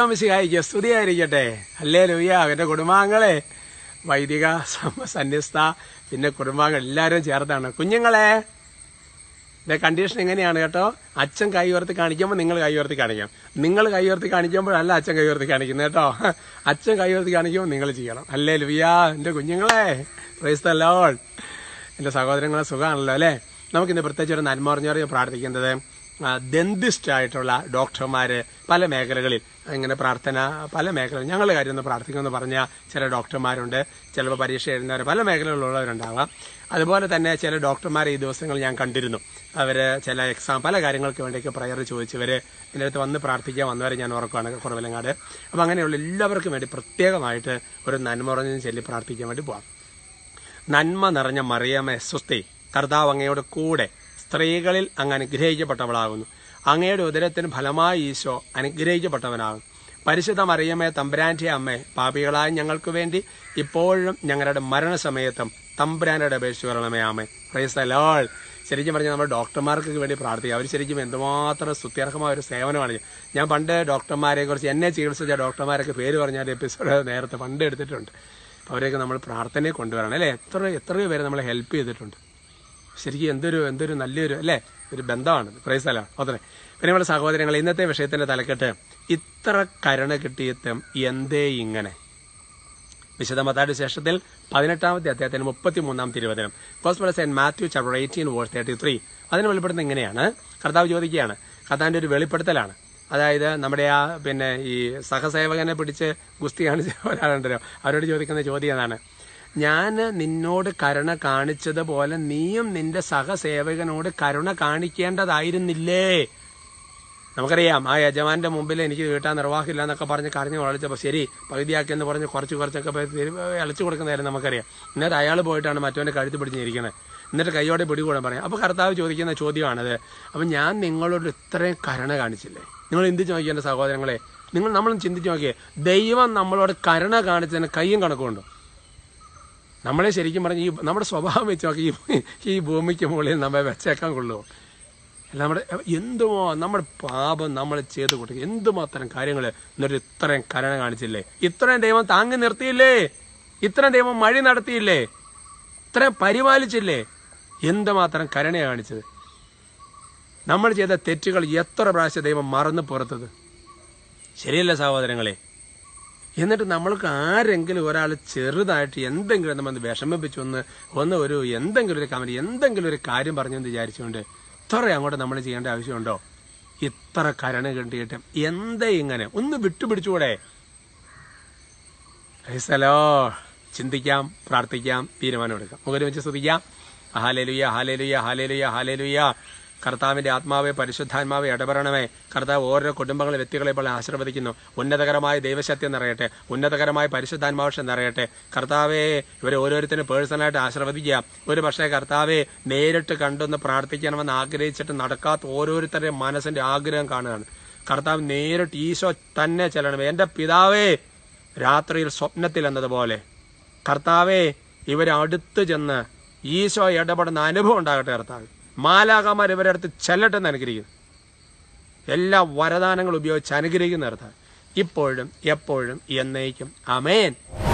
ഈശോമിശിഹായിക്ക് സ്തുതിയായിരിക്കട്ടെ അല്ലേ ലൂയ്യ അവന്റെ കുടുംബാംഗങ്ങളെ വൈദിക സമ്മ- സന്യസ്ത പിന്നെ കുടുംബാംഗങ്ങൾ എല്ലാവരും ചേർത്താണ് കുഞ്ഞുങ്ങളെ ഇതിന്റെ കണ്ടീഷൻ എങ്ങനെയാണ് കേട്ടോ അച്ഛൻ കൈ ഉയർത്തി കാണിക്കുമ്പോൾ നിങ്ങൾ കൈ ഉയർത്തി കാണിക്കാം നിങ്ങൾ കൈ ഉയർത്തി കാണിക്കുമ്പോഴല്ല അച്ഛൻ കൈ ഉയർത്തി കാണിക്കുന്നത് കേട്ടോ അച്ഛൻ കൈ ഉയർത്തി കാണിക്കുമ്പോൾ നിങ്ങൾ ചെയ്യണം അല്ലേ ലുവിയാ എന്റെ കുഞ്ഞുങ്ങളെ പ്രൈസ് ദ ലോർഡ് എന്റെ സഹോദരങ്ങളെ സുഖമാണല്ലോ അല്ലേ നമുക്കിന്ന് പ്രത്യേകിച്ച് ഒരു നന്മ പറഞ്ഞറിയ പ്രാർത്ഥിക്കുന്നത് ദന്തിസ്റ്റ് ആയിട്ടുള്ള ഡോക്ടർമാര് പല മേഖലകളിൽ ഇങ്ങനെ പ്രാർത്ഥന പല മേഖലകളിൽ ഞങ്ങളുടെ കാര്യം ഒന്ന് പ്രാർത്ഥിക്കുമെന്ന് പറഞ്ഞ ചില ഡോക്ടർമാരുണ്ട് ചിലപ്പോൾ പരീക്ഷ എഴുതുന്നവർ പല മേഖലകളിലുള്ളവരുണ്ടാവാം അതുപോലെ തന്നെ ചില ഡോക്ടർമാരെ ഈ ദിവസങ്ങൾ ഞാൻ കണ്ടിരുന്നു അവര് ചില എക്സാം പല കാര്യങ്ങൾക്ക് വേണ്ടിയൊക്കെ പ്രയർ ചോദിച്ചവര് എൻ്റെ അടുത്ത് വന്ന് പ്രാർത്ഥിക്കാൻ വന്നവരെ ഞാൻ ഉറക്കുവാണ് കുറവിലങ്ങാട് അപ്പം അങ്ങനെയുള്ള എല്ലാവർക്കും വേണ്ടി പ്രത്യേകമായിട്ട് ഒരു നന്മ പറഞ്ഞ് ചൊല്ലി പ്രാർത്ഥിക്കാൻ വേണ്ടി പോവാം നന്മ നിറഞ്ഞ മറിയമേ സ്വസ്തി കർത്താവ് അങ്ങയുടെ കൂടെ സ്ത്രീകളിൽ അങ്ങ് അനുഗ്രഹിക്കപ്പെട്ടവളാകുന്നു അങ്ങയുടെ ഉദരത്തിന് ഫലമായി ഈശോ അനുഗ്രഹിക്കപ്പെട്ടവനാകും പരിശുദ്ധ മറിയമേ തമ്പുരാന്റെ അമ്മേ പാപികളായ ഞങ്ങൾക്ക് വേണ്ടി ഇപ്പോഴും ഞങ്ങളുടെ മരണസമയത്തും തമ്പുരാനുടെ അപേക്ഷിച്ച് വരണമേ ആമേ പ്രൈസ് ലോൾ ശരിക്കും പറഞ്ഞാൽ നമ്മൾ ഡോക്ടർമാർക്ക് വേണ്ടി പ്രാർത്ഥിക്കുക അവർ ശരിക്കും എന്തുമാത്രം സ്തുത്യർഹമായ ഒരു സേവനമാണ് ചെയ്യുന്നത്. ഞാൻ പണ്ട് ഡോക്ടർമാരെ കുറിച്ച് എന്നെ ചികിത്സിച്ച ഡോക്ടർമാരൊക്കെ പേര് പറഞ്ഞാൽ എപ്പിസോഡ് നേരത്തെ പണ്ട് എടുത്തിട്ടുണ്ട് അപ്പോൾ അവരെയൊക്കെ നമ്മൾ പ്രാർത്ഥനയെ കൊണ്ടുവരണം അല്ലേ എത്ര എത്രയോ പേര് നമ്മളെ ഹെൽപ്പ് ചെയ്തിട്ടുണ്ട് ശരിക്കും എന്തൊരു എന്തൊരു നല്ലൊരു അല്ലേ ഒരു ബന്ധമാണ് പ്രൈസല ഓക്കെ പിന്നെ നമ്മുടെ സഹോദരങ്ങൾ ഇന്നത്തെ വിഷയത്തിന്റെ തലക്കെട്ട് ഇത്ര കരുണ കിട്ടിയിട്ടും എന്തേ ഇങ്ങനെ വിശുദ്ധ മത്തായുടെ ശേഷത്തിൽ പതിനെട്ടാമത്തെ അധ്യായത്തിന് മുപ്പത്തിമൂന്നാം തിരുവചനം gospel saint Matthew chapter eighteen verse thirty three അതിന് വെളിപ്പെടുത്തുന്നത് ഇങ്ങനെയാണ് കർത്താവ് ചോദിക്കുകയാണ് കർത്താവിന്റെ ഒരു വെളിപ്പെടുത്തലാണ് അതായത് നമ്മുടെ ആ പിന്നെ ഈ സഹസേവകനെ പിടിച്ച് ഗുസ്തി കാണിച്ച ഒരാളുണ്ടല്ലോ അവരോട് ചോദിക്കുന്ന ചോദ്യം എന്നാണ് ഞാൻ നിന്നോട് കരുണ കാണിച്ചതുപോലെ നീയും നിന്റെ സഹസേവകനോട് കരുണ കാണിക്കേണ്ടതായിരുന്നില്ലേ നമുക്കറിയാം ആ യജമാന്റെ മുമ്പിൽ എനിക്ക് വീട്ടാൻ നിർവാഹമില്ല എന്നൊക്കെ പറഞ്ഞ് കരഞ്ഞു വളച്ചപ്പോൾ ശരി പകുതിയാക്കി എന്ന് പറഞ്ഞ് കുറച്ച് കുറച്ചൊക്കെ പോയി തിരി- അലച്ചു കൊടുക്കുന്നതായിരുന്നു നമുക്കറിയാം എന്നിട്ട് അയാൾ പോയിട്ടാണ് മറ്റവന്റെ കഴുത്ത് പിടിച്ചിരിക്കുന്നത് എന്നിട്ട് കൈയോടെ പിടികൂടാൻ പറയാം അപ്പൊ കർത്താവ് ചോദിക്കുന്ന ചോദ്യമാണത് അപ്പൊ ഞാൻ നിങ്ങളോട് ഇത്രയും കരുണ കാണിച്ചില്ലേ നിങ്ങൾ എന്ത് ചോദിക്കുക എന്റെ സഹോദരങ്ങളെ നിങ്ങൾ നമ്മളൊന്ന് ചിന്തിച്ചു നോക്കിയേ ദൈവം നമ്മളോട് കരുണ കാണിച്ചതിന് കയ്യും കണക്കുണ്ടോ നമ്മളെ ശരിക്കും പറഞ്ഞ ഈ നമ്മുടെ സ്വഭാവം വെച്ച് നോക്കി ഈ ഈ ഭൂമിക്ക് മുകളിൽ നമ്മെ വെച്ചേക്കാൻ കൊള്ളുമോ അല്ല നമ്മുടെ എന്തുമോ നമ്മുടെ പാപം നമ്മൾ ചെയ്ത് കൊടുക്കുക എന്തുമാത്രം കാര്യങ്ങൾ എന്നിട്ട് ഇത്രയും കരുണ കാണിച്ചില്ലേ ഇത്രയും ദൈവം താങ്ങി നിർത്തിയില്ലേ ഇത്രയും ദൈവം മഴ നടത്തിയില്ലേ ഇത്രയും പരിപാലിച്ചില്ലേ എന്തുമാത്രം കരുണ കാണിച്ചത് നമ്മൾ ചെയ്ത തെറ്റുകൾ എത്ര പ്രാവശ്യം ദൈവം മറന്നു പുറത്തത് ശരിയല്ല സഹോദരങ്ങളെ എന്നിട്ട് നമ്മൾക്ക് ആരെങ്കിലും ഒരാൾ ചെറുതായിട്ട് എന്തെങ്കിലും നമ്മൾ വിഷമിപ്പിച്ചു ഒന്ന് ഒന്ന് ഒരു എന്തെങ്കിലും ഒരു കമന്റ് എന്തെങ്കിലും ഒരു കാര്യം പറഞ്ഞെന്ന് വിചാരിച്ചുകൊണ്ട് ഇത്ര അങ്ങോട്ട് നമ്മൾ ചെയ്യേണ്ട ആവശ്യമുണ്ടോ ഇത്ര കരുണ കിട്ടിയിട്ട് എന്താ ഇങ്ങനെ ഒന്ന് വിട്ടുപിടിച്ചുകൂടെ ഹലോ ചിന്തിക്കാം പ്രാർത്ഥിക്കാം തീരുമാനമെടുക്കാം മുഖരുമിച്ച് സ്തുതിക്കാം ഹാലേലുയ ഹാലേലുയ ഹാലേലുയ ഹാലേലുയ കർത്താവിന്റെ ആത്മാവെ പരിശുദ്ധാത്മാവെ ഇടപെടണമേ കർത്താവ് ഓരോ കുടുംബങ്ങളെ വ്യക്തികളെ ഇപ്പോൾ ആശീർവദിക്കുന്നു ഉന്നതകരമായ ദൈവശക്തി നിറയട്ടെ ഉന്നതകരമായ പരിശുദ്ധാത്മാവശം നിറയട്ടെ കർത്താവെ ഇവരെ ഓരോരുത്തരും പേഴ്സണലായിട്ട് ആശീർവദിക്കുക ഒരു പക്ഷേ കർത്താവെ നേരിട്ട് കണ്ടൊന്ന് പ്രാർത്ഥിക്കണമെന്ന് ആഗ്രഹിച്ചിട്ട് നടക്കാത്ത ഓരോരുത്തരുടെയും മനസ്സിന്റെ ആഗ്രഹം കാണുകയാണ് കർത്താവ് നേരിട്ട് ഈശോ തന്നെ ചെല്ലണം എന്റെ പിതാവേ രാത്രിയിൽ സ്വപ്നത്തിൽ എന്നതുപോലെ കർത്താവെ ഇവരെ അടുത്ത് ചെന്ന് ഈശോ ഇടപെടുന്ന അനുഭവം ഉണ്ടാകട്ടെ കർത്താവ് മാലാകമാർ ഇവരെ അടുത്ത് ചെല്ലട്ടെ എന്ന് അനുഗ്രഹിക്കുന്നു എല്ലാ വരദാനങ്ങളും ഉപയോഗിച്ച് അനുഗ്രഹിക്കുന്ന കർത്താവ് ഇപ്പോഴും എപ്പോഴും എന്നേക്കും അമേൻ